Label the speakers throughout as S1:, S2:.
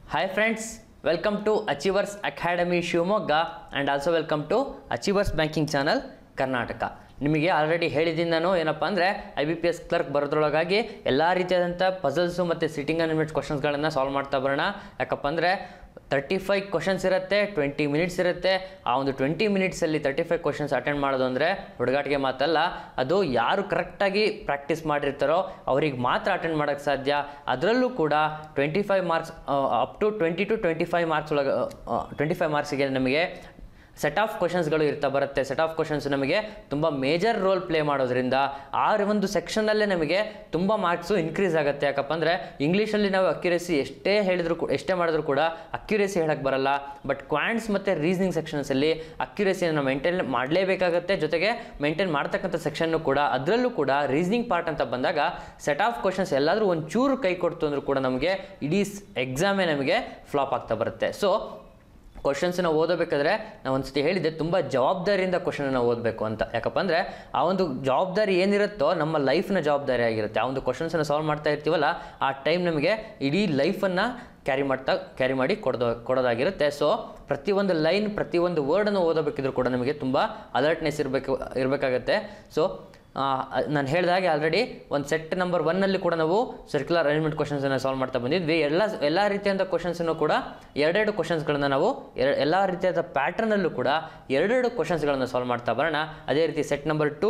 S1: Hi friends, welcome to Achievers Academy Shivamogga and also welcome to Achievers banking channel Karnataka ನಿಮಗೆ already ಹೇಳಿದ್ದೀನಿ ನಾನು ಏನಪ್ಪ ಅಂದರೆ I B P S clerk ಬರೋದ್ರೊಳಗಾಗಿ ಎಲ್ಲ ರೀತಿಯಾದಂಥ ಪಜಲ್ಸು ಮತ್ತು ಸಿಟ್ಟಿಂಗ್ ಅನಿಮೆಂಟ್ಸ್ ಕ್ವಶನ್ಸ್ಗಳನ್ನು ಸಾಲ್ವ್ ಮಾಡ್ತಾ ಬರೋಣ ಯಾಕಪ್ಪ ಅಂದರೆ ತರ್ಟಿ ಫೈವ್ ಕ್ವಶನ್ಸ್ ಇರುತ್ತೆ ಟ್ವೆಂಟಿ ಮಿನಿಟ್ಸ್ ಇರುತ್ತೆ ಆ ಒಂದು ಟ್ವೆಂಟಿ ಮಿನಿಟ್ಸಲ್ಲಿ ತರ್ಟಿ ಫೈವ್ ಕ್ವಶನ್ಸ್ ಅಟೆಂಡ್ ಮಾಡೋದು ಅಂದರೆ ಹುಡುಗಾಟಿಗೆ ಮಾತಲ್ಲ ಅದು ಯಾರು ಕರೆಕ್ಟಾಗಿ ಪ್ರಾಕ್ಟೀಸ್ ಮಾಡಿರ್ತಾರೋ ಅವ್ರಿಗೆ ಮಾತ್ರ ಅಟೆಂಡ್ ಮಾಡೋಕ್ಕೆ ಸಾಧ್ಯ ಅದರಲ್ಲೂ ಕೂಡ twenty five marks up to twenty to twenty five marks ಒಳಗೆ ಟ್ವೆಂಟಿ ಫೈವ್ ಮಾರ್ಕ್ಸಿಗೆ ನಮಗೆ ಸೆಟ್ ಆಫ್ ಕ್ವಶನ್ಸ್ಗಳು ಇರ್ತಾ ಬರುತ್ತೆ ಸೆಟ್ ಆಫ್ ಕ್ವಶನ್ಸ್ ನಮಗೆ ತುಂಬ ಮೇಜರ್ ರೋಲ್ ಪ್ಲೇ ಮಾಡೋದ್ರಿಂದ ಆ ಒಂದು ಸೆಕ್ಷನಲ್ಲೇ ನಮಗೆ ತುಂಬ ಮಾರ್ಕ್ಸು ಇನ್ಕ್ರೀಸ್ ಆಗುತ್ತೆ ಯಾಕಪ್ಪ ಅಂದರೆ ಇಂಗ್ಲೀಷಲ್ಲಿ ನಾವು ಅಕ್ಯುರೇಸಿ ಎಷ್ಟೇ ಹೇಳಿದ್ರು ಕೂ- ಎಷ್ಟೇ ಮಾಡಿದ್ರು ಕೂಡ ಅಕ್ಯುರೇಸಿ ಹೇಳಕ್ಕೆ ಬರಲ್ಲ ಬಟ್ ಕ್ವಾಂಟ್ಸ್ ಮತ್ತು ರೀಸನಿಂಗ್ ಸೆಕ್ಷನ್ಸಲ್ಲಿ ಅಕ್ಯುರೇಸಿಯನ್ನು ಮೇಂಟೈನ್ ಮಾಡಲೇಬೇಕಾಗುತ್ತೆ ಜೊತೆಗೆ ಮೇಂಟೈನ್ ಮಾಡ್ತಕ್ಕಂಥ ಸೆಕ್ಷನ್ನು ಕೂಡ ಅದರಲ್ಲೂ ಕೂಡ ರೀಸನಿಂಗ್ ಪಾರ್ಟ್ ಅಂತ ಬಂದಾಗ ಸೆಟ್ ಆಫ್ ಕ್ವಶನ್ಸ್ ಎಲ್ಲಾದರೂ ಒಂಚೂರು ಕೈ ಕೊಡ್ತು ಅಂದರೂ ಕೂಡ ನಮಗೆ ಇಡೀ ಎಕ್ಸಾಮೇ ನಮಗೆ ಫ್ಲಾಪ್ ಆಗ್ತಾ ಬರುತ್ತೆ ಸೊ ಕ್ವಶನ್ಸನ್ನ ಓದಬೇಕಾದ್ರೆ ನಾವು ಒಂದ್ಸತಿ ಹೇಳಿದ್ದೆ ತುಂಬ ಜವಾಬ್ದಾರಿಯಿಂದ ಕ್ವಶನನ್ನು ಓದಬೇಕು ಅಂತ ಯಾಕಪ್ಪ ಅಂದರೆ ಆ ಒಂದು ಜವಾಬ್ದಾರಿ ಏನಿರುತ್ತೋ ನಮ್ಮ ಲೈಫ್ನ ಜವಾಬ್ದಾರಿ ಆಗಿರುತ್ತೆ ಆ ಒಂದು ಕ್ವಶನ್ಸನ್ನು ಸಾಲ್ವ್ ಮಾಡ್ತಾ ಇರ್ತೀವಲ್ಲ ಆ ಟೈಮ್ ನಮಗೆ ಇಡೀ ಲೈಫನ್ನು ಕ್ಯಾರಿ ಮಾಡ್ತಾ ಕ್ಯಾರಿ ಮಾಡಿ ಕೊಡೋದು ಕೊಡೋದಾಗಿರುತ್ತೆ ಸೊ ಪ್ರತಿಯೊಂದು ಲೈನ್ ಪ್ರತಿಯೊಂದು ವರ್ಡನ್ನು ಓದಬೇಕಿದ್ರೂ ಕೂಡ ನಮಗೆ ತುಂಬ ಅಲರ್ಟ್ನೆಸ್ ಇರಬೇಕು ಇರಬೇಕಾಗತ್ತೆ ಸೊ ನಾನು ಹೇಳಿದಾಗೆ ಆಲ್ರೆಡಿ ಒಂದು ಸೆಟ್ ನಂಬರ್ ಒನ್ನಲ್ಲಿ ಕೂಡ ನಾವು ಸರ್ಕ್ಯುಲರ್ ಅರೇಂಜ್ಮೆಂಟ್ ಕ್ವಶನ್ಸನ್ನು ಸಾಲ್ವ್ ಮಾಡ್ತಾ ಬಂದಿದ್ವಿ ಎಲ್ಲ ಎಲ್ಲ ರೀತಿಯಾದ ಕ್ವಶನ್ಸನ್ನು ಕೂಡ ಎರಡೆರಡು ಕ್ವಶನ್ಸ್ಗಳನ್ನ ನಾವು ಎರ ಎಲ್ಲ ರೀತಿಯಾದ ಪ್ಯಾಟ್ರನಲ್ಲೂ ಕೂಡ ಎರಡೆರಡು ಕ್ವಶನ್ಸ್ಗಳನ್ನು ಸಾಲ್ವ್ ಮಾಡ್ತಾ ಬರೋಣ ಅದೇ ರೀತಿ set number two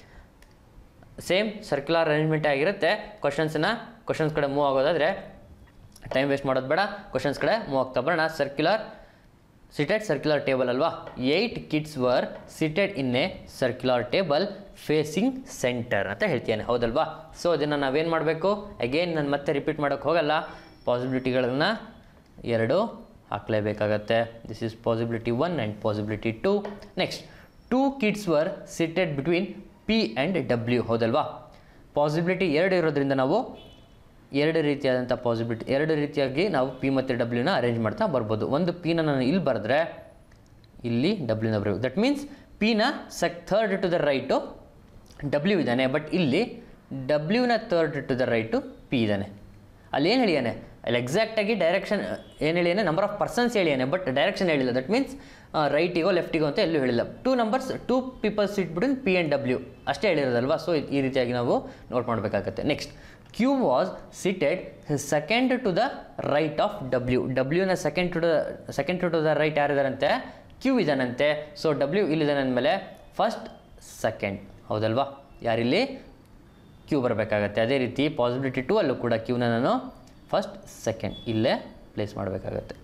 S1: same circular arrangement ಆಗಿರುತ್ತೆ ಕ್ವಶನ್ಸನ್ನ ಕ್ವಶನ್ಸ್ ಕಡೆ ಮೂವ್ ಆಗೋದಾದರೆ ಟೈಮ್ ವೇಸ್ಟ್ ಮಾಡೋದು ಬೇಡ ಕ್ವಶನ್ಸ್ ಕಡೆ ಮೂವ್ ಆಗ್ತಾ ಬರೋಣ ಸರ್ಕ್ಯುಲರ್ ಸಿಟೆಡ್ ಸರ್ಕ್ಯುಲರ್ ಟೇಬಲ್ ಅಲ್ವಾ eight kids were seated in a circular table facing centre ಅಂತ ಹೇಳ್ತೇನೆ ಹೌದಲ್ವಾ ಸೊ ಇದನ್ನು ನಾವೇನು ಮಾಡಬೇಕು ಅಗೇನ್ ನಾನು ಮತ್ತೆ ರಿಪೀಟ್ ಮಾಡೋಕ್ಕೆ ಹೋಗಲ್ಲ ಪಾಸಿಬಿಲಿಟಿಗಳನ್ನು ಎರಡು ಹಾಕಲೇಬೇಕಾಗತ್ತೆ this is possibility one and possibility two next two kids were seated between P and W ಹೌದಲ್ವಾ ಪಾಸಿಬಿಲಿಟಿ ಎರಡು ಇರೋದ್ರಿಂದ ನಾವು ಎರಡು ರೀತಿಯಾದಂಥ ಪಾಸಿಬಿಲಿಟಿ ಎರಡು ರೀತಿಯಾಗಿ ನಾವು ಪಿ ಮತ್ತು ಡಬ್ಲ್ಯೂನ ಅರೇಂಜ್ ಮಾಡ್ತಾ ಬರ್ಬೋದು ಒಂದು ಪಿನ ನಾನು ಇಲ್ಲಿ ಬರೆದ್ರೆ ಇಲ್ಲಿ ಡಬ್ಲ್ಯೂನ ಬರಬೇಕು ದಟ್ ಮೀನ್ಸ್ ಪಿನ sec third to the right W ಇದ್ದಾನೆ ಬಟ್ ಇಲ್ಲಿ ಡಬ್ಲ್ಯೂನ third to the right P ಇದ್ದಾನೆ ಅಲ್ಲಿ ಏನು ಹೇಳಿಯಾನೆ ಅಲ್ಲಿ ಎಕ್ಸಾಕ್ಟಾಗಿ ಡೈರೆಕ್ಷನ್ ಏನು ಹೇಳಿಯಾನೆ ನಂಬರ್ ಆಫ್ ಪರ್ಸನ್ಸ್ ಹೇಳಿಯಾನೆ ಬಟ್ ಡೈರೆಕ್ಷನ್ ಹೇಳಿಲ್ಲ ದಟ್ ಮೀನ್ಸ್ ರೈಟಿಗೋ ಲೆಫ್ಟಿಗೋ ಅಂತ ಎಲ್ಲೂ ಹೇಳಿಲ್ಲ ಟೂ ನಂಬರ್ಸ್ ಟೂ ಪೀಪಲ್ಸ್ ಇಟ್ಬಿಟ್ಟು ಪಿ ಆ್ಯಂಡ್ ಡಬ್ಲ್ಯೂ ಅಷ್ಟೇ ಹೇಳಿರೋದಲ್ವಾ ಸೊ ಈ ರೀತಿಯಾಗಿ ನಾವು ನೋಟ್ ಮಾಡಬೇಕಾಗತ್ತೆ next Q was seated second to the right of W ಡಬ್ಲ್ಯೂನ second to the second to the right ಯಾರಿದಾರಂತೆ ಕ್ಯೂ ಇದಾನಂತೆ ಸೊ ಡಬ್ಲ್ಯೂ ಇಲ್ಲಿದ್ದಾನೆ ಅಂದಮೇಲೆ ಫಸ್ಟ್ ಸೆಕೆಂಡ್ ಹೌದಲ್ವಾ ಯಾರಿಲ್ಲಿ ಕ್ಯೂ ಬರಬೇಕಾಗತ್ತೆ ಅದೇ ರೀತಿ ಪಾಸಿಬಿಲಿಟಿ ಟೂ ಅಲ್ಲೂ ಕೂಡ ಕ್ಯೂನ ನಾನು ಫಸ್ಟ್ ಸೆಕೆಂಡ್ ಇಲ್ಲೇ ಪ್ಲೇಸ್ ಮಾಡಬೇಕಾಗತ್ತೆ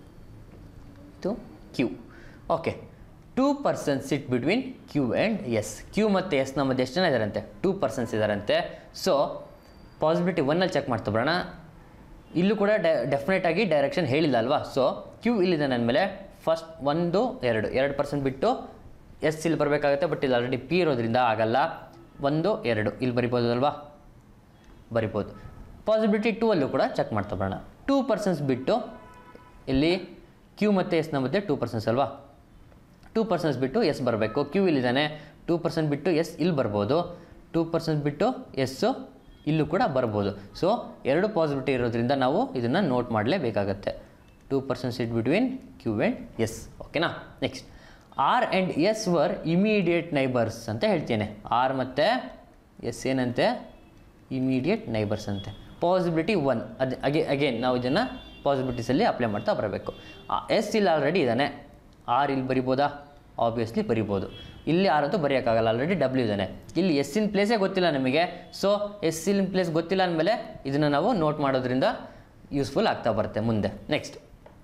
S1: to Q okay two persons sit between Q and S Q ಮತ್ತು ಎಸ್ನ ಮಧ್ಯೆ ಎಷ್ಟು ಜನ ಇದ್ದಾರಂತೆ ಟೂ ಪರ್ಸನ್ಸ್ ಇದ್ದಾರಂತೆ ಸೊ ಪಾಸಿಬಿಲಿಟಿ ಒನ್ನಲ್ಲಿ ಚೆಕ್ ಮಾಡ್ತಾ ಬರೋಣ ಇಲ್ಲೂ ಕೂಡ ಡೆ ಡೆಫಿನೆಟ್ ಆಗಿ ಡೈರೆಕ್ಷನ್ ಹೇಳಿಲ್ಲ ಅಲ್ವಾ ಸೊ ಕ್ಯೂ ಇಲ್ಲಿದೆ ನನ್ನ ಮೇಲೆ ಫಸ್ಟ್ ಒಂದು ಎರಡು ಎರಡು ಪರ್ಸೆಂಟ್ ಬಿಟ್ಟು ಎಸ್ ಇಲ್ಲಿ ಬರಬೇಕಾಗುತ್ತೆ ಬಟ್ ಇಲ್ಲಿ ಆಲ್ರೆಡಿ ಪಿ ಇರೋದ್ರಿಂದ ಆಗಲ್ಲ ಒಂದು ಎರಡು ಇಲ್ಲಿ ಬರಿಬೋದಲ್ವಾ ಬರಿಬೋದು ಪಾಸಿಬಿಲಿಟಿ ಟೂ ಅಲ್ಲೂ ಕೂಡ ಚೆಕ್ ಮಾಡ್ತಾ ಬರೋಣ ಟೂ ಪರ್ಸನ್ಸ್ ಬಿಟ್ಟು ಇಲ್ಲಿ ಕ್ಯೂ ಮತ್ತು ಎಸ್ನ ಮಧ್ಯೆ ಟೂ ಪರ್ಸನ್ಸ್ ಅಲ್ವಾ ಟೂ ಪರ್ಸನ್ಸ್ ಬಿಟ್ಟು ಎಸ್ ಬರಬೇಕು ಕ್ಯೂ ಇಲ್ಲಿದ್ದಾನೆ ಟೂ ಪರ್ಸೆಂಟ್ ಬಿಟ್ಟು ಎಸ್ ಇಲ್ಲಿ ಬರ್ಬೋದು ಟೂ ಪರ್ಸೆಂಟ್ ಬಿಟ್ಟು ಎಸ್ಸು ಇಲ್ಲೂ ಕೂಡ ಬರ್ಬೋದು ಸೊ ಎರಡು ಪಾಸಿಬಿಲಿಟಿ ಇರೋದ್ರಿಂದ ನಾವು ಇದನ್ನು ನೋಟ್ ಮಾಡಲೇಬೇಕಾಗತ್ತೆ two percent it between Q and S ಓಕೆನಾ next R and S were immediate neighbours ಅಂತ ಹೇಳ್ತೇನೆ ಆರ್ ಮತ್ತು ಎಸ್ ಏನಂತೆ ಇಮಿಡಿಯೇಟ್ ನೈಬರ್ಸ್ ಅಂತೆ ಪಾಸಿಬಿಲಿಟಿ ಒನ್ ಅದು ಅಗೆ ಅಗೇನ್ ನಾವು ಇದನ್ನು ಪಾಸಿಬಿಲಿಟೀಸಲ್ಲಿ ಅಪ್ಲೈ ಮಾಡ್ತಾ ಬರಬೇಕು ಎಸ್ ಇಲ್ಲಿ ಆಲ್ರೆಡಿ ಇದ್ದಾನೆ ಆರ್ ಇಲ್ಲಿ ಬರಿಬೋದಾ ಆಬ್ವಿಯಸ್ಲಿ ಬರಿಬೋದು ಇಲ್ಲಿ ಆರ್ ಅಂತೂ ಬರೆಯೋಕ್ಕಾಗಲ್ಲ ಆಲ್ರೆಡಿ ಡಬ್ಲ್ಯೂ ಇದ್ದಾನೆ ಇಲ್ಲಿ ಎಸ್ಸಿನ ಪ್ಲೇಸೇ ಗೊತ್ತಿಲ್ಲ ನಮಗೆ ಸೊ ಎಸ್ಸಿನ ಪ್ಲೇಸ್ ಗೊತ್ತಿಲ್ಲ ಅಂದಮೇಲೆ ಇದನ್ನು ನಾವು ನೋಟ್ ಮಾಡೋದ್ರಿಂದ ಯೂಸ್ಫುಲ್ ಆಗ್ತಾ ಬರುತ್ತೆ ಮುಂದೆ next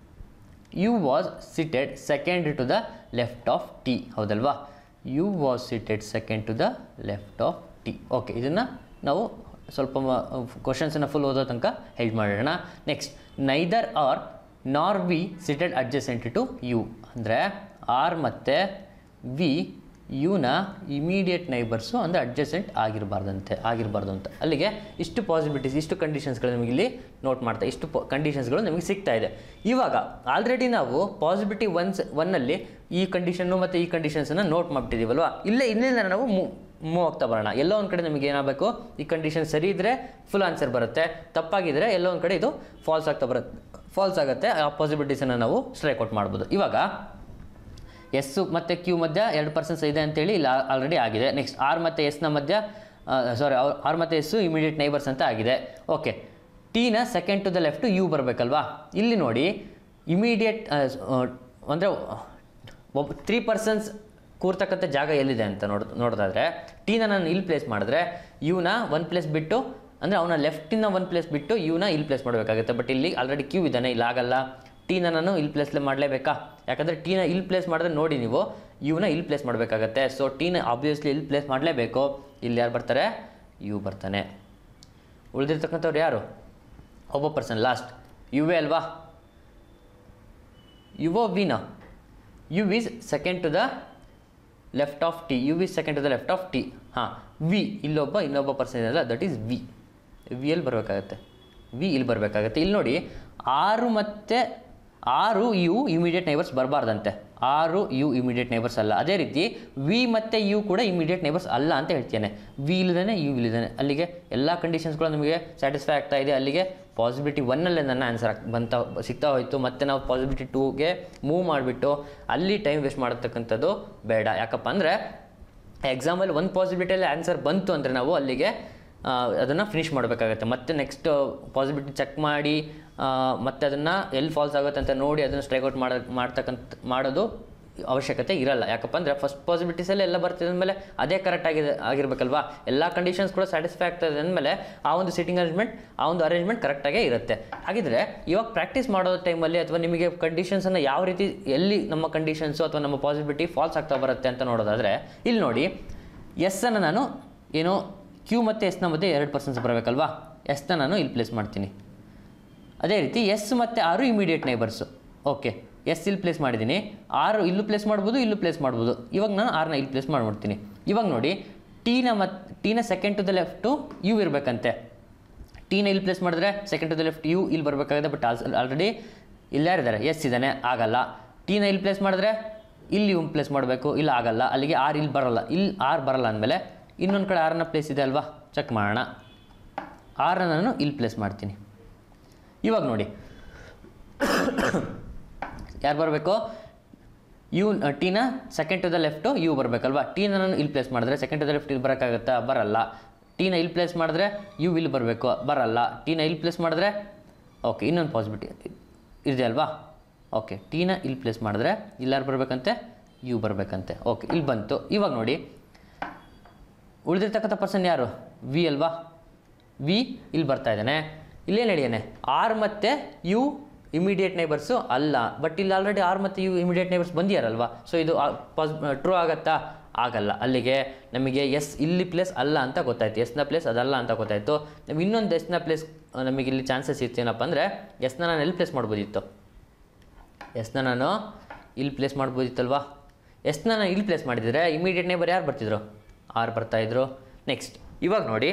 S1: U was seated second to the left of T ಹೌದಲ್ವಾ U was seated second to the left of T okay ಇದನ್ನು ನಾವು ಸ್ವಲ್ಪ ಕ್ವಶನ್ಸನ್ನು ಫುಲ್ ಓದೋ ತನಕ ಹೆಲ್ಪ್ ಮಾಡೋಣ next neither R nor V seated adjacent to U ಅಂದರೆ R ಮತ್ತು ವಿ ಯುನ ಇಮಿಡಿಯೇಟ್ ನೈಬರ್ಸು ಅಂದರೆ ಅಡ್ಜಸೆಂಟ್ ಆಗಿರಬಾರ್ದಂತೆ ಆಗಿರಬಾರ್ದು ಅಂತ ಅಲ್ಲಿಗೆ ಇಷ್ಟು ಪಾಸಿಬಿಲಿಟೀಸ್ ಇಷ್ಟು ಕಂಡೀಷನ್ಸ್ಗಳು ನಮಗೆ ಇಲ್ಲಿ ನೋಟ್ ಮಾಡ್ತಾ ಇಷ್ಟು ಕಂಡೀಷನ್ಸ್ಗಳು ನಮಗೆ ಸಿಗ್ತಾ ಇದೆ ಇವಾಗ ಆಲ್ರೆಡಿ ನಾವು ಪಾಸಿಬಿಲಿಟಿ ಒನ್ಸ್ ಒನ್ನಲ್ಲಿ ಈ ಕಂಡೀಷನ್ನು ಮತ್ತು ಈ ಕಂಡೀಷನ್ಸನ್ನು ನೋಟ್ ಮಾಡಿಬಿಟ್ಟಿದ್ದೀವಲ್ವಾ ಇಲ್ಲೇ ಇಲ್ಲಿಂದ ನಾವು ಮೂವ್ ಆಗ್ತಾ ಬರೋಣ ಎಲ್ಲೋ ಒಂದು ಕಡೆ ನಮಗೆ ಏನಾಗಬೇಕು ಈ ಕಂಡೀಷನ್ ಸರಿ ಇದ್ದರೆ ಫುಲ್ ಆನ್ಸರ್ ಬರುತ್ತೆ ತಪ್ಪಾಗಿದ್ದರೆ ಎಲ್ಲೋ ಒಂದು ಕಡೆ ಇದು ಫಾಲ್ಸ್ ಆಗ್ತಾ ಬರುತ್ತೆ ಫಾಲ್ಸ್ ಆಗುತ್ತೆ ಆ ಪಾಸಿಬಿಲಿಟೀಸನ್ನು ನಾವು ಸ್ಟ್ರೈಕ್ ಔಟ್ ಮಾಡ್ಬೋದು ಇವಾಗ ಎಸ್ ಮತ್ತು ಕ್ಯೂ ಮಧ್ಯ ಎರಡು ಪರ್ಸೆನ್ಸ್ ಇದೆ ಅಂತೇಳಿ ಇಲ್ಲಿ ಆಲ್ರೆಡಿ ಆಗಿದೆ ನೆಕ್ಸ್ಟ್ ಆರ್ ಮತ್ತು ಎಸ್ನ ಮಧ್ಯ ಸಾರಿ ಆರ್ ಮತ್ತು ಎಸ್ಸು ಇಮಿಡಿಯೇಟ್ ನೈಬರ್ಸ್ ಅಂತ ಆಗಿದೆ ಓಕೆ ಟೀನ second to the left U ಬರಬೇಕಲ್ವಾ ಇಲ್ಲಿ ನೋಡಿ ಇಮಿಡಿಯೇಟ್ ಅಂದರೆ ಒಬ್ಬ ತ್ರೀ ಪರ್ಸನ್ಸ್ ಕೂರ್ತಕ್ಕಂಥ ಜಾಗ ಎಲ್ಲಿದೆ ಅಂತ ನೋಡ್ ನೋಡೋದಾದ್ರೆ ಟೀನ ನಾನು ಇಲ್ಲಿ ಪ್ಲೇಸ್ ಮಾಡಿದ್ರೆ ಯುನ ಒನ್ ಪ್ಲೇಸ್ ಬಿಟ್ಟು ಅಂದರೆ ಅವನ ಲೆಫ್ಟಿನ ಒನ್ ಪ್ಲೇಸ್ ಬಿಟ್ಟು ಯುನ ಇಲ್ಲಿ ಪ್ಲೇಸ್ ಮಾಡಬೇಕಾಗುತ್ತೆ ಬಟ್ ಇಲ್ಲಿ ಆಲ್ರೆಡಿ ಕ್ಯೂ ಇದ್ದಾನೆ ಇಲ್ಲಿ ಆಗಲ್ಲ ಟೀನ ನಾನು ಇಲ್ಲಿ ಪ್ಲೇಸ್ ಮಾಡಲೇಬೇಕಾ ಯಾಕಂದರೆ ಟೀನ ಇಲ್ಲಿ ಪ್ಲೇಸ್ ಮಾಡಿದ್ರೆ ನೋಡಿ ನೀವು ಯುನ ಇಲ್ಲಿ ಪ್ಲೇಸ್ ಮಾಡಬೇಕಾಗತ್ತೆ ಸೊ ಟೀನ ಆಬ್ವಿಯಸ್ಲಿ ಇಲ್ಲಿ ಪ್ಲೇಸ್ ಮಾಡಲೇಬೇಕು ಇಲ್ಲಿ ಯಾರು ಬರ್ತಾರೆ ಯು ಬರ್ತಾನೆ ಉಳಿದಿರ್ತಕ್ಕಂಥವ್ರು ಯಾರು ಒಬ್ಬ ಪರ್ಸನ್ ಲಾಸ್ಟ್ ಯುವೇ ಅಲ್ವಾ ಯುವೋ ವಿನ U is second to the left of T U is second to the left of T ಹಾಂ ವಿ ಇಲ್ಲೊಬ್ಬ ಇನ್ನೊಬ್ಬ ಪರ್ಸನ್ ಇದೆಯಲ್ಲ ದಟ್ ಈಸ್ ವಿ ವಿ ಎಲ್ಲಿ ಬರಬೇಕಾಗತ್ತೆ ವಿ ಇಲ್ಲಿ ಬರಬೇಕಾಗತ್ತೆ ಇಲ್ಲಿ ನೋಡಿ ಆರು ಮತ್ತು ಆರು ಯು ಇಮಿಡಿಯೇಟ್ ನೈಬರ್ಸ್ ಬರಬಾರ್ದಂತೆ ಆರು ಯು ಇಮಿಡಿಯೇಟ್ ನೈಬರ್ಸ್ ಅಲ್ಲ ಅದೇ ರೀತಿ ವಿ ಮತ್ತು ಯು ಕೂಡ ಇಮಿಡಿಯೇಟ್ ನೈಬರ್ಸ್ ಅಲ್ಲ ಅಂತ ಹೇಳ್ತೇನೆ ವಿ ಇಲ್ಲದೇ ಯು ಇಲ್ಲದೇ ಅಲ್ಲಿಗೆ ಎಲ್ಲ ಕಂಡೀಷನ್ಸ್ಗಳು ನಮಗೆ ಸ್ಯಾಟಿಸ್ಫೈ ಆಗ್ತಾ ಇದೆ ಅಲ್ಲಿಗೆ ಪಾಸಿಬಿಲಿಟಿ ಒನ್ನಲ್ಲೇ ನನ್ನ ಆನ್ಸರ್ ಆಗ್ ಬಂತ ಸಿಗ್ತಾ ಹೋಯಿತು ಮತ್ತೆ ನಾವು ಪಾಸಿಬಿಲಿಟಿ ಟೂಗೆ ಮೂವ್ ಮಾಡಿಬಿಟ್ಟು ಅಲ್ಲಿ ಟೈಮ್ ವೇಸ್ಟ್ ಮಾಡತಕ್ಕಂಥದ್ದು ಬೇಡ ಯಾಕಪ್ಪ ಅಂದರೆ ಎಕ್ಸಾಮಲ್ಲಿ ಒಂದು ಪಾಸಿಬಿಲಿಟಿಯಲ್ಲಿ ಆನ್ಸರ್ ಬಂತು ಅಂದರೆ ನಾವು ಅಲ್ಲಿಗೆ ಅದನ್ನು ಫಿನಿಷ್ ಮಾಡಬೇಕಾಗತ್ತೆ ಮತ್ತೆ ನೆಕ್ಸ್ಟ್ ಪಾಸಿಬಿಲಿಟಿ ಚೆಕ್ ಮಾಡಿ ಆ, ಮತ್ತೆ ಅದನ್ನು ಎಲ್ಲಿ ಫಾಲ್ಸ್ ಆಗುತ್ತೆ ಅಂತ ನೋಡಿ ಅದನ್ನು ಸ್ಟ್ರೈಕ್ ಔಟ್ ಮಾಡೋ ಮಾಡ್ತಕ್ಕಂಥ ಮಾಡೋದು ಅವಶ್ಯಕತೆ ಇರಲ್ಲ ಯಾಕಪ್ಪ ಅಂದರೆ ಫಸ್ಟ್ ಪಾಸಿಬಿಲಿಟೀಸಲ್ಲಿ ಎಲ್ಲ ಬರ್ತಿದೆ ಅಂದಮೇಲೆ ಅದೇ ಕರೆಕ್ಟ್ ಆಗಿದೆ ಆಗಿರಬೇಕಲ್ವಾ ಎಲ್ಲ ಕಂಡೀಷನ್ಸ್ ಕೂಡ ಸ್ಯಾಟಿಸ್ಫೈ ಆಗ್ತದೆ ಅಂದಮೇಲೆ ಆ ಒಂದು ಸಿಟ್ಟಿಂಗ್ ಅರೇಂಜ್ಮೆಂಟ್ ಆ ಒಂದು ಅರೇಂಜ್ಮೆಂಟ್ ಕರೆಕ್ಟಾಗೇ ಇರುತ್ತೆ ಹಾಗಿದ್ರೆ ಇವಾಗ ಪ್ರಾಕ್ಟೀಸ್ ಮಾಡೋ ಟೈಮಲ್ಲಿ ಅಥವಾ ನಿಮಗೆ ಕಂಡೀಷನ್ಸನ್ನು ಯಾವ ರೀತಿ ಎಲ್ಲಿ ನಮ್ಮ ಕಂಡೀಷನ್ಸು ಅಥವಾ ನಮ್ಮ ಪಾಸಿಬಿಲಿಟಿ ಫಾಲ್ಸ್ ಆಗ್ತಾ ಬರುತ್ತೆ ಅಂತ ನೋಡೋದಾದರೆ ಇಲ್ಲಿ ನೋಡಿ ಎಸ್ ಅನ್ನು ನಾನು ಏನು ಕ್ಯೂ ಮತ್ತು ಎಸ್ನ ಮಧ್ಯೆ ಎರಡು ಪರ್ಸನ್ಸ್ ಬರಬೇಕಲ್ವಾ ಎಸ್ನ ನಾನು ಇಲ್ಲಿ ಪ್ಲೇಸ್ ಮಾಡ್ತೀನಿ ಅದೇ ರೀತಿ ಎಸ್ ಮತ್ತು R immediate neighbours okay S ಇಲ್ಲಿ ಪ್ಲೇಸ್ ಮಾಡಿದ್ದೀನಿ ಆರು ಇಲ್ಲೂ ಪ್ಲೇಸ್ ಮಾಡ್ಬೋದು ಇಲ್ಲೂ ಪ್ಲೇಸ್ ಮಾಡ್ಬೋದು ಇವಾಗ ನಾನು ಆರನ್ನ ಇಲ್ಲಿ ಪ್ಲೇಸ್ ಮಾಡ್ಬಿಡ್ತೀನಿ ಇವಾಗ ನೋಡಿ ಟೀನ ಮತ್ತು ಟೀನ second to the left U ಇರಬೇಕಂತೆ ಟೀನ ಇಲ್ಲಿ ಪ್ಲೇಸ್ ಮಾಡಿದ್ರೆ second to the left U ಇಲ್ಲಿ ಬರಬೇಕಾಗಿದೆ ಬಟ್ ಆಲ್ಸ್ ಆಲ್ರೆಡಿ ಇಲ್ಲಿ ಯಾರಿದ್ದಾರೆ ಎಸ್ ಇದ್ದಾನೆ ಆಗಲ್ಲ ಟೀನ ಇಲ್ಲಿ ಪ್ಲೇಸ್ ಮಾಡಿದ್ರೆ ಇಲ್ಲಿ ಯು ಪ್ಲೇಸ್ ಮಾಡಬೇಕು ಇಲ್ಲ ಆಗಲ್ಲ ಅಲ್ಲಿಗೆ ಆರ್ ಇಲ್ಲಿ ಬರಲ್ಲ ಇಲ್ಲಿ ಆರ್ ಬರಲ್ಲ ಅಂದಮೇಲೆ ಇನ್ನೊಂದು ಕಡೆ ಆರನ್ನ ಪ್ಲೇಸ್ ಇದೆ ಅಲ್ವಾ ಚೆಕ್ ಮಾಡೋಣ ಆರನ್ನ ನಾನು ಇಲ್ಲಿ ಪ್ಲೇಸ್ ಮಾಡ್ತೀನಿ ಇವಾಗ ನೋಡಿ ಯಾರು ಬರಬೇಕು ಯು ಟೀನ second to the left U ಬರಬೇಕಲ್ವಾ ಟೀನ ನಾನು ಇಲ್ಲಿ ಪ್ಲೇಸ್ ಮಾಡಿದ್ರೆ ಸೆಕೆಂಡ್ ಟು ದ ಲೆಫ್ಟ್ ಇಲ್ಲಿ ಬರೋಕ್ಕಾಗತ್ತಾ ಬರಲ್ಲ ಟೀನ ಇಲ್ಲಿ ಪ್ಲೇಸ್ ಮಾಡಿದ್ರೆ ಯು ಇಲ್ಲಿ ಬರಬೇಕು ಬರಲ್ಲ ಟೀನ ಇಲ್ಲಿ ಪ್ಲೇಸ್ ಮಾಡಿದ್ರೆ ಓಕೆ ಇನ್ನೊಂದು ಪಾಸಿಬಿಲಿಟಿ ಇದೆ ಅಲ್ವಾ ಓಕೆ ಟೀನ ಇಲ್ಲಿ ಪ್ಲೇಸ್ ಮಾಡಿದ್ರೆ ಇಲ್ಲಾರು ಬರಬೇಕಂತೆ ಯು ಬರಬೇಕಂತೆ ಓಕೆ ಇಲ್ಲಿ ಬಂತು ಇವಾಗ ನೋಡಿ ಉಳಿದಿರ್ತಕ್ಕಂಥ ಪರ್ಸನ್ ಯಾರು ವಿ ಅಲ್ವಾ ವಿ ಇಲ್ಲಿ ಬರ್ತಾ ಇದ್ದಾನೆ ಇಲ್ಲೇನು ನಡೆಯಾನೆ ಆರ್ ಮತ್ತು ಯು ಇಮಿಡಿಯೇಟ್ ನೈಬರ್ಸು ಅಲ್ಲ ಬಟ್ ಇಲ್ಲಿ ಆಲ್ರೆಡಿ ಆರ್ ಮತ್ತು ಯು ಇಮಿಡಿಯೇಟ್ ನೈಬರ್ಸ್ ಬಂದಿಯಾರಲ್ವಾ ಸೊ ಇದು ಪಾಸ್ ಟ್ರೂ ಆಗತ್ತಾ ಆಗಲ್ಲ ಅಲ್ಲಿಗೆ ನಮಗೆ ಎಸ್ ಇಲ್ಲಿ ಪ್ಲೇಸ್ ಅಲ್ಲ ಅಂತ ಗೊತ್ತಾಯ್ತು ಎಸ್ನ ಪ್ಲೇಸ್ ಅದಲ್ಲ ಅಂತ ಗೊತ್ತಾಯ್ತು ನಾವು ಇನ್ನೊಂದು ಎಸ್ನ ಪ್ಲೇಸ್ ನಮಗೆ ಇಲ್ಲಿ ಚಾನ್ಸಸ್ ಇತ್ತು ಏನಪ್ಪ ಅಂದರೆ ಎಸ್ನ ನಾನು ಎಲ್ಲಿ ಪ್ಲೇಸ್ ಮಾಡ್ಬೋದಿತ್ತು ಎಸ್ನ ನಾನು ಇಲ್ಲಿ ಪ್ಲೇಸ್ ಮಾಡ್ಬೋದಿತ್ತಲ್ವಾ ಎಸ್ನ ನಾನು ಇಲ್ಲಿ ಪ್ಲೇಸ್ ಮಾಡಿದರೆ ಇಮಿಡಿಯೇಟ್ ನೇಬರ್ ಯಾರು ಬರ್ತಿದ್ರು ಆರು ಬರ್ತಾಯಿದ್ರು ನೆಕ್ಸ್ಟ್ ಇವಾಗ ನೋಡಿ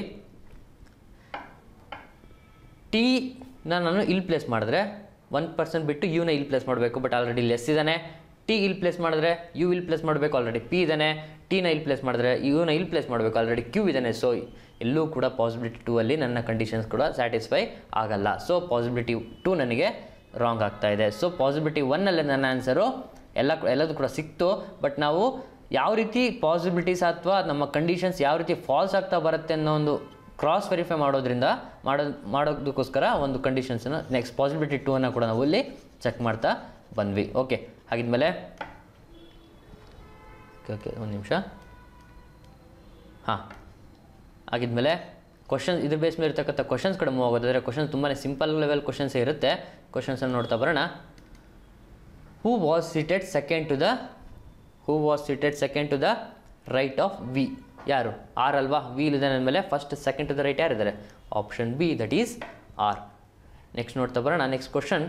S1: ಟಿನ ನಾನು ಇಲ್ಲಿ ಪ್ಲೇಸ್ ಮಾಡಿದ್ರೆ ಒನ್ ಪರ್ಸೆಂಟ್ ಬಿಟ್ಟು ಯುನ ಇಲ್ಲಿ ಪ್ಲೇಸ್ ಮಾಡಬೇಕು ಬಟ್ ಆಲ್ರೆಡಿ ಲೆಸ್ ಇದ್ದಾನೆ ಟಿ ಇಲ್ಲಿ ಪ್ಲೇಸ್ ಮಾಡಿದ್ರೆ ಯು ಇಲ್ಲಿ ಪ್ಲೇಸ್ ಮಾಡಬೇಕು ಆಲ್ರೆಡಿ ಪಿ ಇದ್ದಾನೆ ಟಿನ ಇಲ್ಲಿ ಪ್ಲೇಸ್ ಮಾಡಿದ್ರೆ ಯುನ ಇಲ್ಲಿ ಪ್ಲೇಸ್ ಮಾಡಬೇಕು ಆಲ್ರೆಡಿ ಕ್ಯೂ ಇದ್ದಾನೆ ಸೊ ಎಲ್ಲೂ ಕೂಡ ಪಾಸಿಬಿಲಿಟಿ ಟೂ ಅಲ್ಲಿ ನನ್ನ ಕಂಡೀಷನ್ಸ್ ಕೂಡ ಸ್ಯಾಟಿಸ್ಫೈ ಆಗಲ್ಲ ಸೊ ಪಾಸಿಬಿಲಿಟಿ ಟೂ ನನಗೆ ರಾಂಗ್ ಆಗ್ತಾ ಇದೆ ಸೊ ಪಾಸಿಬಿಲಿಟಿ ಒನ್ನಲ್ಲೇ ನನ್ನ ಆನ್ಸರು ಎಲ್ಲ ಎಲ್ಲದೂ ಕೂಡ ಸಿಕ್ತು ಬಟ್ ನಾವು ಯಾವ ರೀತಿ ಪಾಸಿಬಿಲಿಟೀಸ್ ಅಥವಾ ನಮ್ಮ ಕಂಡೀಷನ್ಸ್ ಯಾವ ರೀತಿ ಫಾಲ್ಸ್ ಆಗ್ತಾ ಬರುತ್ತೆ ಅನ್ನೋ ಒಂದು ಕ್ರಾಸ್ ವೆರಿಫೈ ಮಾಡೋದ್ರಿಂದ ಮಾಡೋ ಮಾಡೋದಕ್ಕೋಸ್ಕರ ಒಂದು ಕಂಡೀಷನ್ಸನ್ನು ನೆಕ್ಸ್ಟ್ ಪಾಸಿಬಿಲಿಟಿ ಟೂ ಅನ್ನು ಕೂಡ ನಾವು ಇಲ್ಲಿ ಚೆಕ್ ಮಾಡ್ತಾ ಬಂದ್ವಿ ಓಕೆ ಹಾಗಿದ್ಮೇಲೆ ಓಕೆ ಓಕೆ ಒಂದು ನಿಮಿಷ ಹಾಂ ಆಗಿದ್ಮೇಲೆ ಕ್ವಶನ್ಸ್ ಇದ್ರ ಬೇಸ್ ಮೇಲೆ ಇರ್ತಕ್ಕಂಥ ಕ್ವಶನ್ಸ್ ಕಡೆ ಮೂವ್ ಆಗೋದಾದರೆ ಕ್ವಶನ್ಸ್ ತುಂಬಾ ಸಿಂಪಲ್ ಲೆವೆಲ್ ಕ್ವಶನ್ಸೇ ಇರುತ್ತೆ ಕ್ವಶನ್ಸನ್ನು ನೋಡ್ತಾ ಬರೋಣ who was seated second to the who was seated second to the right of V ಯಾರು ಆರ್ ಅಲ್ವಾ ವಿ ಇಲ್ಲಿದೆ ಅಂದಮೇಲೆ first second to the right ಯಾರಿದ್ದಾರೆ option B that is R next ನೋಡ್ತಾ ಬರೋಣ ನೆಕ್ಸ್ಟ್ ಕ್ವಶನ್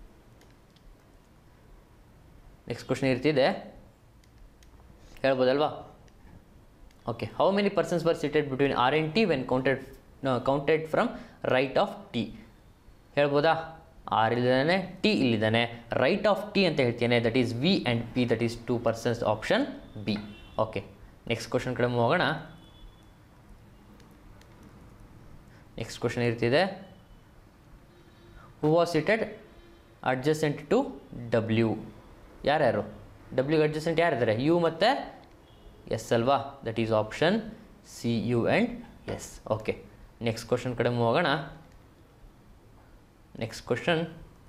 S1: ನೆಕ್ಸ್ಟ್ ಕ್ವಶನ್ ಇರ್ತಿದೆ ಹೇಳ್ಬೋದಲ್ವಾ okay how many persons were seated between R and T when counted counted from right of T ಹೇಳ್ಬೋದಾ R ಇಲ್ಲಿದ್ದಾನೆ T ಇಲ್ಲಿದ್ದಾನೆ right of T ಅಂತ ಹೇಳ್ತೇನೆ that is V and P that is two persons option B okay next question ಕಡೆ move ಹೋಗೋಣ next question ಇರ್ತಿದೆ who was seated adjacent to W ಯಾರ್ಯಾರು ಡಬ್ಲ್ಯೂಗೆ ಅಡ್ಜಸೆಂಟ್ ಯಾರಿದ್ದಾರೆ ಯು ಮತ್ತು ಎಸ್ ಅಲ್ವಾ that is option C U and S okay next question ಕಡೆ move ಹೋಗೋಣ next question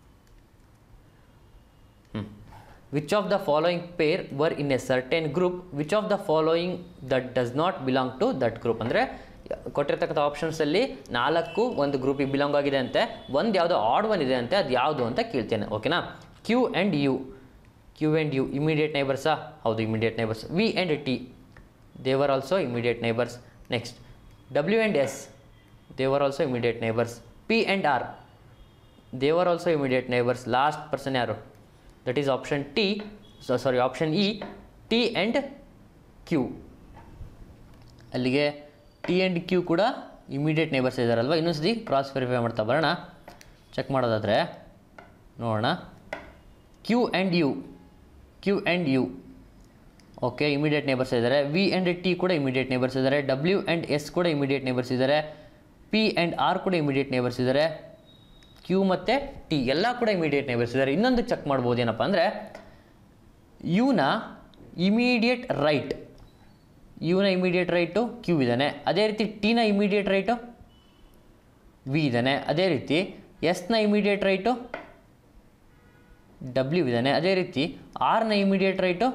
S1: which of the following pair were in A certain group which of the following that does not belong to that group ಅಂದರೆ ಕೊಟ್ಟಿರ್ತಕ್ಕಂಥ ಆಪ್ಷನ್ಸಲ್ಲಿ ನಾಲ್ಕು ಒಂದು ಗ್ರೂಪಿಗೆ belong ಆಗಿದೆ ಅಂತೆ ಒಂದು ಯಾವುದೋ ಆಡ್ ಒನ್ ಇದೆ ಅಂತೆ ಅದು ಯಾವುದು ಅಂತ ಕೇಳ್ತೇನೆ ಓಕೆನಾ Q and U Q and U immediate ನೈಬರ್ಸಾ ಹೌದು immediate neighbours V and T they are also immediate neighbours next W and S they are also immediate neighbours P and R they are also immediate neighbours last person ಯಾರು that is option T so sorry option E T and Q ಅಲ್ಲಿಗೆ T and Q ಕೂಡ immediate neighbours ಇದ್ದಾರಲ್ವ ಇನ್ನೊಂದ್ಸತಿ cross verify ಮಾಡ್ತಾ ಬರೋಣ check ಮಾಡೋದಾದರೆ ನೋಡೋಣ Q and U Q and U okay immediate neighbours ಇದ್ದಾರೆ ವಿ ಆ್ಯಂಡ್ ಟಿ ಕೂಡ ಇಮಿಡಿಯೇಟ್ ನೇಬರ್ಸ್ ಇದ್ದಾರೆ ಡಬ್ಲ್ಯೂ ಆ್ಯಂಡ್ ಎಸ್ ಕೂಡ ಇಮಿಡಿಯೇಟ್ ನೇಬರ್ಸ್ ಇದ್ದಾರೆ ಪಿ ಆ್ಯಂಡ್ ಆರ್ ಕೂಡ ಇಮಿಡಿಯೇಟ್ ನೇಬರ್ಸ್ ಇದ್ದಾರೆ ಕ್ಯೂ ಮತ್ತು ಟಿ ಎಲ್ಲ ಕೂಡ ಇಮಿಡಿಯೇಟ್ ನೇಬರ್ಸ್ ಇದ್ದಾರೆ ಇನ್ನೊಂದು ಚೆಕ್ ಮಾಡ್ಬೋದು ಏನಪ್ಪ ಅಂದರೆ ಯುನ ಇಮಿಡಿಯೇಟ್ ರೈಟ್ ಯುನ ಇಮಿಡಿಯೇಟ್ ರೈಟು ಕ್ಯೂ ಇದ್ದಾನೆ ಅದೇ ರೀತಿ ಟಿನ ಇಮಿಡಿಯೇಟ್ ರೈಟು ವಿ ಇದ್ದಾನೆ ಅದೇ ರೀತಿ ಎಸ್ನ ಇಮಿಡಿಯೇಟ್ ರೈಟು ಡಬ್ಲ್ಯೂ ಇದ್ದಾನೆ ಅದೇ ರೀತಿ ಆರ್ನ ಇಮಿಡಿಯೇಟ್ ರೈಟು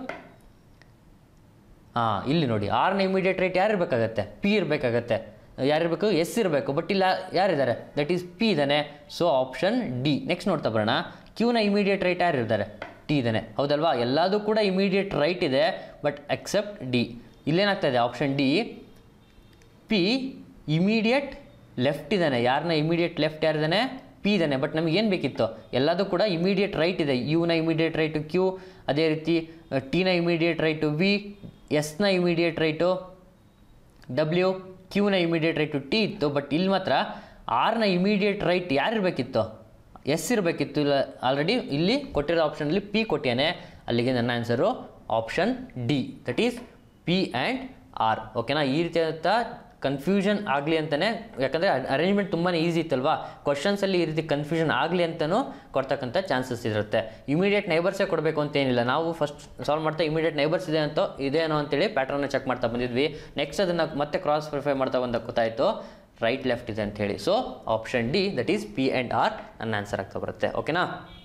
S1: ಹಾಂ ಇಲ್ಲಿ ನೋಡಿ ಆರ್ನ ಇಮಿಡಿಯೇಟ್ ರೈಟ್ ಯಾರು ಇರಬೇಕಾಗತ್ತೆ ಪಿ ಇರಬೇಕಾಗತ್ತೆ ಯಾರಿರಬೇಕು ಎಸ್ ಇರಬೇಕು ಬಟ್ ಇಲ್ಲ ಯಾರಿದ್ದಾರೆ ದಟ್ ಈಸ್ ಪಿ ಇದ್ದಾನೆ ಸೊ ಆಪ್ಷನ್ ಡಿ ನೆಕ್ಸ್ಟ್ ನೋಡ್ತಾ ಬರೋಣ ಕ್ಯೂನ ಇಮಿಡಿಯೇಟ್ ರೈಟ್ ಯಾರು ಇದ್ದಾರೆ ಟಿ ಇದ್ದಾನೆ ಹೌದಲ್ವಾ ಎಲ್ಲದೂ ಕೂಡ ಇಮಿಡಿಯೇಟ್ ರೈಟ್ ಇದೆ ಬಟ್ ಎಕ್ಸೆಪ್ಟ್ ಡಿ ಇಲ್ಲೇನಾಗ್ತಾ ಇದೆ option D P immediate left ಇದ್ದಾನೆ ಯಾರನ್ನ ಇಮಿಡಿಯೇಟ್ ಲೆಫ್ಟ್ ಯಾರಿದ್ದಾನೆ ಪಿ ಇದ್ದಾನೆ ಬಟ್ ನಮಗೆ ಏನು ಬೇಕಿತ್ತು ಎಲ್ಲದೂ ಕೂಡ ಇಮಿಡಿಯೇಟ್ ರೈಟ್ ಇದೆ ಯುನ ಇಮಿಡಿಯೇಟ್ ರೈಟು ಕ್ಯೂ ಅದೇ ರೀತಿ ಟಿನ ಇಮಿಡಿಯೇಟ್ ರೈಟು ವಿ ಎಸ್ನ ಇಮಿಡಿಯೇಟ್ ರೈಟು ಡಬ್ಲ್ಯೂ ಕ್ಯೂನ ಇಮಿಡಿಯೇಟ್ ರೈಟು ಟಿ ಇತ್ತು ಬಟ್ ಇಲ್ಲಿ ಮಾತ್ರ ಆರ್ನ ಇಮಿಡಿಯೇಟ್ ರೈಟ್ ಯಾರು ಇರಬೇಕಿತ್ತು ಎಸ್ ಇರಬೇಕಿತ್ತು ಇಲ್ಲ ಆಲ್ರೆಡಿ ಇಲ್ಲಿ ಕೊಟ್ಟಿರೋ ಆಪ್ಷನಲ್ಲಿ ಪಿ ಕೊಟ್ಟಿಯಾನೆ ಅಲ್ಲಿಗೆ ನನ್ನ answer option D that is P and R ಓಕೆನಾ ಈ ರೀತಿಯಾದಂಥ ಕನ್ಫ್ಯೂಷನ್ ಆಗಲಿ ಅಂತಲೇ ಯಾಕಂದರೆ ಅರೇಂಜ್ಮೆಂಟ್ ತುಂಬಾ ಈಸಿ ಇತ್ತಲ್ವಾ ಕ್ವಶನ್ಸಲ್ಲಿ ಈ ರೀತಿ ಕನ್ಫ್ಯೂಷನ್ ಆಗಲಿ ಅಂತಲೂ ಕೊಡ್ತಕ್ಕಂಥ ಚಾನ್ಸಸ್ ಇರುತ್ತೆ ಇಮಿಡಿಯೇಟ್ ನೈಬರ್ಸೇ ಕೊಡಬೇಕು ಅಂತ ಏನಿಲ್ಲ ನಾವು ಫಸ್ಟ್ ಸಾಲ್ವ್ ಮಾಡ್ತಾ ಇಮಿಡಿಯೇಟ್ ನೈಬರ್ಸ್ ಇದೆ ಅಂತ ಇದೇನೋ ಅಂತೇಳಿ ಪ್ಯಾಟ್ರನ್ನ ಚೆಕ್ ಮಾಡ್ತಾ ಬಂದಿದ್ವಿ ನೆಕ್ಸ್ಟ್ ಅದನ್ನು ಮತ್ತೆ ಕ್ರಾಸ್ ವೆರಿಫೈ ಮಾಡ್ತಾ ಬಂದಾಗ ಗೊತ್ತಾಯಿತು ರೈಟ್ ಲೆಫ್ಟ್ ಇದೆ ಅಂತ ಹೇಳಿ so option D that is P and R ನನ್ನ ಆನ್ಸರ್ ಆಗ್ತಾ ಬರುತ್ತೆ ಓಕೆನಾ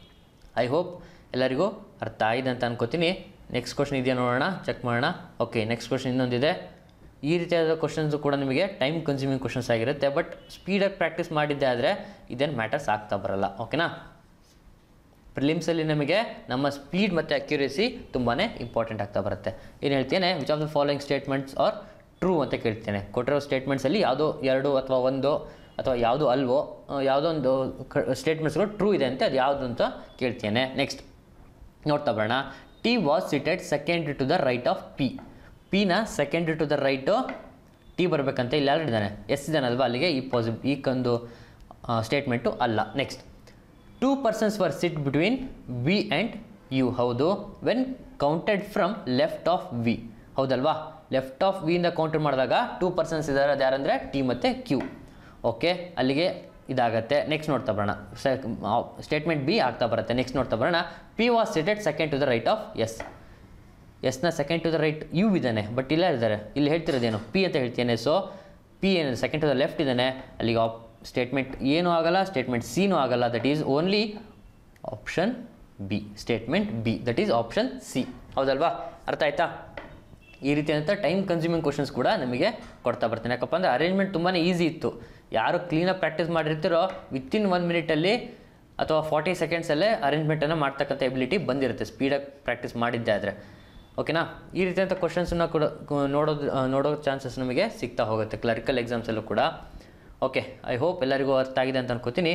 S1: ಐ ಹೋಪ್ ಎಲ್ಲರಿಗೂ ಅರ್ಥ ಆಗಿದೆ ಅಂತ ಅನ್ಕೋತೀನಿ ನೆಕ್ಸ್ಟ್ ಕ್ವಶನ್ ಇದೆಯಾ ನೋಡೋಣ ಚೆಕ್ ಮಾಡೋಣ ಓಕೆ ನೆಕ್ಸ್ಟ್ ಕ್ವಶನ್ ಇನ್ನೊಂದಿದೆ ಈ ರೀತಿಯಾದ ಕ್ವಶನ್ಸು ಕೂಡ ನಿಮಗೆ ಟೈಮ್ ಕನ್ಸ್ಯೂಮಿಂಗ್ ಕ್ವಶನ್ಸ್ ಆಗಿರುತ್ತೆ ಬಟ್ ಸ್ಪೀಡಾಗಿ ಪ್ರಾಕ್ಟೀಸ್ ಮಾಡಿದ್ದೆ ಆದರೆ ಇದೇನು ಮ್ಯಾಟರ್ಸ್ ಆಗ್ತಾ ಬರಲ್ಲ ಓಕೆನಾ ಪ್ರಿಲಿಮ್ಸಲ್ಲಿ ನಮಗೆ ನಮ್ಮ ಸ್ಪೀಡ್ ಮತ್ತು ಅಕ್ಯುರೇಸಿ ತುಂಬಾ ಇಂಪಾರ್ಟೆಂಟ್ ಆಗ್ತಾ ಬರುತ್ತೆ ಏನು ಹೇಳ್ತೇನೆ which of the following statements are true ಅಂತ ಕೇಳ್ತೇನೆ ಕೊಟ್ಟಿರೋ ಸ್ಟೇಟ್ಮೆಂಟ್ಸಲ್ಲಿ ಯಾವುದೋ ಎರಡು ಅಥವಾ ಒಂದು ಅಥವಾ ಯಾವುದು ಅಲ್ವೋ ಆ, ಯಾವುದೋ ಒಂದು ಸ್ಟೇಟ್ಮೆಂಟ್ಸ್ಗಳು ಟ್ರೂ ಇದೆ ಅಂತ ಅದು ಯಾವುದು ಅಂತ ಕೇಳ್ತೇನೆ ನೆಕ್ಸ್ಟ್ ನೋಡ್ತಾ ಬರೋಣ T was seated second to the right of P ಪಿನ second to the right T ಬರಬೇಕಂತ ಇಲ್ಲಿ ಯಾರು ಇದ್ದಾನೆ ಎಸ್ ಇದ್ದಾನಲ್ವಾ ಅಲ್ಲಿಗೆ ಈ ಪಾಸಿಬ್ ಈ ಒಂದು ಸ್ಟೇಟ್ಮೆಂಟು ಅಲ್ಲ next two persons were sit between V and U ಹೌದು when counted from left of V ಹೌದಲ್ವಾ ಲೆಫ್ಟ್ ಆಫ್ ವಿಯಿಂದ ಕೌಂಟರ್ ಮಾಡಿದಾಗ ಟೂ ಪರ್ಸನ್ಸ್ ಇದ್ದಾರೆ ಅದು ಯಾರಂದರೆ ಟಿ ಮತ್ತು ಕ್ಯೂ ಓಕೆ ಅಲ್ಲಿಗೆ ಇದಾಗತ್ತೆ ನೆಕ್ಸ್ಟ್ ನೋಡ್ತಾ ಬರೋಣ ಸ್ಟೇಟ್ಮೆಂಟ್ ಬಿ ಆಗ್ತಾ ಬರುತ್ತೆ ನೆಕ್ಸ್ಟ್ ನೋಡ್ತಾ ಬರೋಣ P was seated second to the right of S ಎಸ್ನ second to the right U ಇದ್ದಾನೆ ಬಟ್ ಇಲ್ಲ ಇದ್ದಾರೆ ಇಲ್ಲಿ ಹೇಳ್ತಿರೋದೇನು ಪಿ ಅಂತ ಹೇಳ್ತೇನೆ ಸೊ ಪಿ ಏನು ಸೆಕೆಂಡ್ ಟು ದ ಲೆಫ್ಟ್ ಇದ್ದಾನೆ ಅಲ್ಲಿಗೆ ಆಪ್ ಸ್ಟೇಟ್ಮೆಂಟ್ ಏನೂ ಆಗಲ್ಲ ಸ್ಟೇಟ್ಮೆಂಟ್ ಸಿನೂ ಆಗಲ್ಲ that is only option B statement B that is option C ಹೌದಲ್ವಾ ಅರ್ಥ ಆಯ್ತಾ ಈ ರೀತಿಯಾದಂಥ ಟೈಮ್ ಕನ್ಸ್ಯೂಮಿಂಗ್ ಕ್ವಶನ್ಸ್ ಕೂಡ ನಮಗೆ ಕೊಡ್ತಾ ಬರ್ತೀನಿ ಯಾಕಪ್ಪ ಅಂದರೆ ಅರೇಂಜ್ಮೆಂಟ್ ತುಂಬಾ ಈಸಿ ಇತ್ತು ಯಾರು ಕ್ಲೀನಾಗಿ ಪ್ರಾಕ್ಟೀಸ್ ಮಾಡಿರ್ತೀರೋ ವಿತಿನ್ ಒನ್ ಮಿನಿಟಲ್ಲಿ ಅಥವಾ ಫಾರ್ಟಿ ಸೆಕೆಂಡ್ಸಲ್ಲೇ ಅರೇಂಜ್ಮೆಂಟನ್ನು ಮಾಡ್ತಕ್ಕಂಥ ಎಬಿಲಿಟಿ ಬಂದಿರುತ್ತೆ ಸ್ಪೀಡಾಗಿ ಪ್ರಾಕ್ಟೀಸ್ ಮಾಡಿದ್ದೆ ಆದರೆ ಓಕೆನಾ ಈ ರೀತಿಯಾದಂಥ ಕ್ವಶನ್ಸನ್ನು ಕೂಡ ಕು- ನೋಡೋದು ಆ, ನೋಡೋ ಚಾನ್ಸಸ್ ನಮಗೆ ಸಿಗ್ತಾ ಹೋಗುತ್ತೆ ಕ್ಲರಿಕಲ್ ಎಕ್ಸಾಮ್ಸಲ್ಲೂ ಕೂಡ ಓಕೆ ಐ ಹೋಪ್ ಎಲ್ಲರಿಗೂ ಅರ್ಥ ಆಗಿದೆ ಅಂತ ಅನ್ಕೋತೀನಿ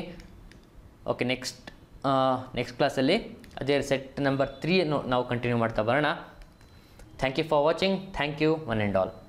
S1: ಓಕೆ ನೆಕ್ಸ್ಟ್ ನೆಕ್ಸ್ಟ್ ಕ್ಲಾಸಲ್ಲಿ ಅದೇ ಸೆಟ್ ನಂಬರ್ ತ್ರೀ ನಾವು ಕಂಟಿನ್ಯೂ ಮಾಡ್ತಾ ಬರೋಣ thank you for watching thank you one and all